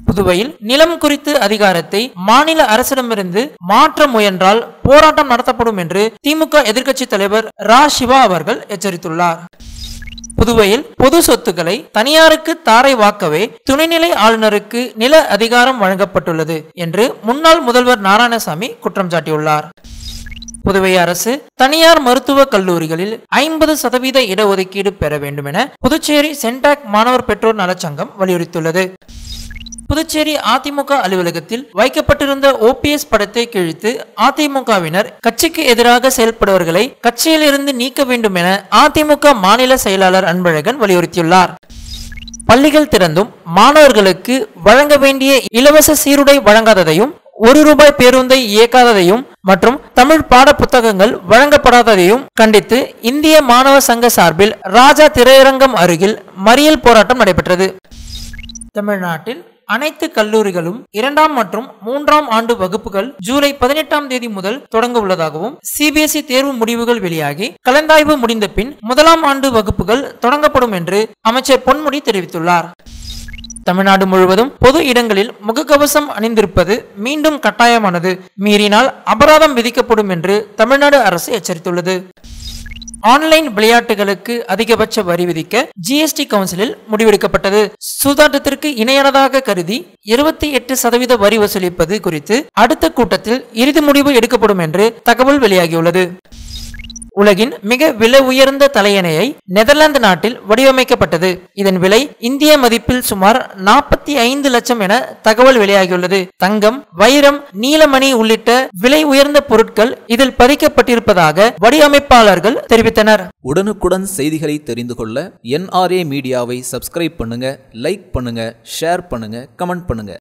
புதுவையில் நிலம் குறித்து அதிகாரத்தை மாநில அரசிடமிருந்து மாற்ற முயன்றால் போராட்டம் நடத்தப்படும் என்று திமுக எதிர்க்கட்சி தலைவர் ரா சிவா அவர்கள் எச்சரித்துள்ளார் புதுவையில் பொது சொத்துக்களை தனியாருக்கு தாரை வாக்கவே துணைநிலை ஆளுநருக்கு நில அதிகாரம் வழங்கப்பட்டுள்ளது என்று முன்னாள் முதல்வர் நாராயணசாமி குற்றம் சாட்டியுள்ளார் புதுவை அரசு தனியார் மருத்துவக் கல்லூரிகளில் ஐம்பது சதவீத இடஒதுக்கீடு பெற வேண்டும் என புதுச்சேரி சென்டாக் மாணவர் பெற்றோர் நலச்சங்கம் வலியுறுத்தியுள்ளது புதுச்சேரி அதிமுக அலுவலகத்தில் வைக்கப்பட்டிருந்த ஓபிஎஸ் படத்தை கிழித்து அதிமுகவினர் கட்சிக்கு எதிராக செயல்படுவர்களை கட்சியிலிருந்து நீக்க வேண்டும் என அதிமுக மாநில செயலாளர் அன்பழகன் வலியுறுத்தியுள்ளார் பள்ளிகள் திறந்தும் மாணவர்களுக்கு வழங்க வேண்டிய இலவச சீருடை வழங்காததையும் ஒரு ரூபாய் பேருந்தை இயக்காததையும் மற்றும் தமிழ் பாட புத்தகங்கள் வழங்கப்படாததையும் கண்டித்து இந்திய மாணவ சங்க சார்பில் ராஜா திரையரங்கம் அருகில் மறியல் போராட்டம் நடைபெற்றது தமிழ்நாட்டில் அனைத்து கல்லூரிகளும் இரண்டாம் மற்றும் மூன்றாம் ஆண்டு வகுப்புகள் ஜூலை பதினெட்டாம் தேதி முதல் தொடங்க உள்ளதாகவும் சிபிஎஸ்இ தேர்வு முடிவுகள் வெளியாகி கலந்தாய்வு முடிந்த பின் முதலாம் ஆண்டு வகுப்புகள் தொடங்கப்படும் என்று அமைச்சர் பொன்முடி தெரிவித்துள்ளார் தமிழ்நாடு முழுவதும் பொது இடங்களில் முகக்கவசம் அணிந்திருப்பது மீண்டும் கட்டாயமானது மீறினால் அபராதம் விதிக்கப்படும் என்று தமிழ்நாடு அரசு எச்சரித்துள்ளது ஆன்லைன் விளையாட்டுகளுக்கு அதிகபட்ச வரி விதிக்க ஜிஎஸ்டி கவுன்சிலில் முடிவெடுக்கப்பட்டது சூதாட்டத்திற்கு இணையானதாக கருதி இருபத்தி எட்டு சதவீத வரி வசூலிப்பது குறித்து அடுத்த கூட்டத்தில் இறுதி முடிவு எடுக்கப்படும் என்று தகவல் வெளியாகியுள்ளது உலகின் மிக விலை உயர்ந்த தலையணையை நெதர்லாந்து நாட்டில் வடிவமைக்கப்பட்டது இதன் விலை இந்திய மதிப்பில் சுமார் நாற்பத்தி ஐந்து லட்சம் என தகவல் வெளியாகியுள்ளது தங்கம் வைரம் நீலமணி உள்ளிட்ட விலை உயர்ந்த பொருட்கள் இதில் பதிக்கப்பட்டிருப்பதாக வடிவமைப்பாளர்கள் தெரிவித்தனர் உடனுக்குடன் செய்திகளை தெரிந்து கொள்ள என்ஆர்ஏ மீடியாவை சப்ஸ்கிரைப் பண்ணுங்க லைக் பண்ணுங்க ஷேர் பண்ணுங்க கமெண்ட் பண்ணுங்க